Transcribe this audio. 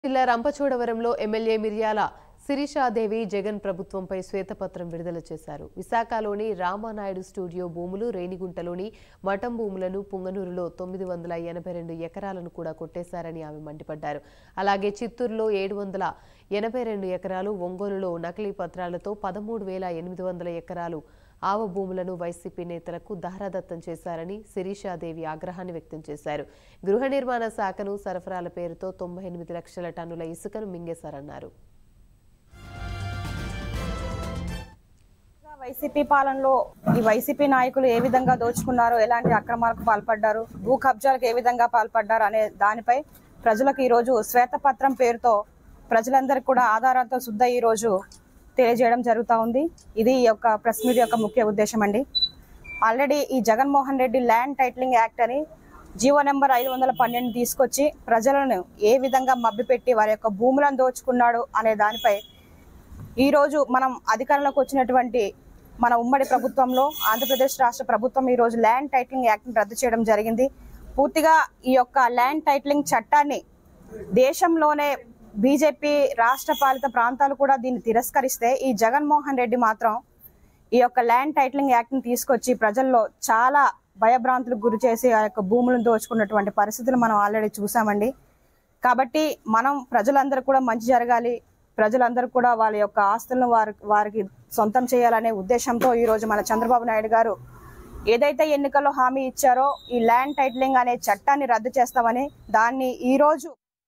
జిల్లా రంపచోడవరంలో ఎమ్మెల్యే మిర్యాల శిరీషాదేవి జగన్ ప్రభుత్వంపై శ్వేతపత్రం విడుదల చేశారు విశాఖలోని రామానాయుడు స్టూడియో భూములు రేణిగుంటలోని మఠం భూములను పుంగనూరులో తొమ్మిది వందల ఎనభై రెండు ఎకరాలను కూడా కొట్టేశారని ఆమె మండిపడ్డారు అలాగే చిత్తూరులో ఏడు వందల ఎనభై రెండు ఎకరాలు ఒంగోలులో నకిలీ పత్రాలతో పదమూడు వేల ఎనిమిది వందల ఎకరాలు ఆవ భూములను వైసీపీ నేతలకు దారాదత్తం చేశారని శిరీషాదేవి ఆగ్రహాన్ని వ్యక్తం చేశారు గృహ నిర్మాణ శాఖను సరఫరాల పేరుతో తొంభై ఎనిమిది లక్షల టన్నుల ఇసుకను మింగేశారన్నారు వైసీపీ పాలనలో ఈ వైసీపీ నాయకులు ఏ విధంగా దోచుకున్నారో ఎలాంటి అక్రమాలకు పాల్పడ్డారు భూ కబ్జాలకు ఏ విధంగా పాల్పడ్డారు అనే దానిపై ప్రజలకు ఈ రోజు శ్వేతపత్రం పేరుతో ప్రజలందరికీ కూడా ఆధారాలతో శుద్ధ ఈ రోజు తెలియజేయడం జరుగుతూ ఉంది ఇది ఈ యొక్క ప్రెస్ మీట్ యొక్క ముఖ్య ఉద్దేశం అండి ఆల్రెడీ ఈ Jaganmohan Reddy land titling act అని జీవో నెంబర్ ఐదు వందల పన్నెండు తీసుకొచ్చి ప్రజలను ఏ విధంగా మభ్యపెట్టి వారి యొక్క భూములను దోచుకున్నాడు అనే దానిపై ఈ రోజు మనం అధికారంలోకి వచ్చినటువంటి మన ఉమ్మడి ప్రభుత్వంలో ఆంధ్రప్రదేశ్ రాష్ట్ర ప్రభుత్వం ఈ రోజు ల్యాండ్ టైటిలింగ్ యాక్ట్ రద్దు చేయడం జరిగింది పూర్తిగా ఈ యొక్క ల్యాండ్ టైటిలింగ్ చట్టాన్ని దేశంలోనే బీజేపీ రాష్ట్ర పాలిత ప్రాంతాలు కూడా దీన్ని తిరస్కరిస్తే ఈ జగన్మోహన్ రెడ్డి మాత్రం ఈ యొక్క ల్యాండ్ టైటిలింగ్ యాక్ట్ ని తీసుకొచ్చి ప్రజల్లో చాలా భయభ్రాంతులకు గురి చేసి ఆ యొక్క భూములను దోచుకున్నటువంటి పరిస్థితులు మనం ఆల్రెడీ చూసామండి కాబట్టి మనం ప్రజలందరూ కూడా మంచి జరగాలి ప్రజలందరూ కూడా వాళ్ళ యొక్క ఆస్తులను వారి వారికి సొంతం చేయాలనే ఉద్దేశంతో ఈ రోజు మన చంద్రబాబు నాయుడు గారు ఏదైతే ఎన్నికల్లో హామీ ఇచ్చారో ఈ ల్యాండ్ టైటిలింగ్ అనే చట్టాన్ని రద్దు చేస్తామని దాన్ని ఈ రోజు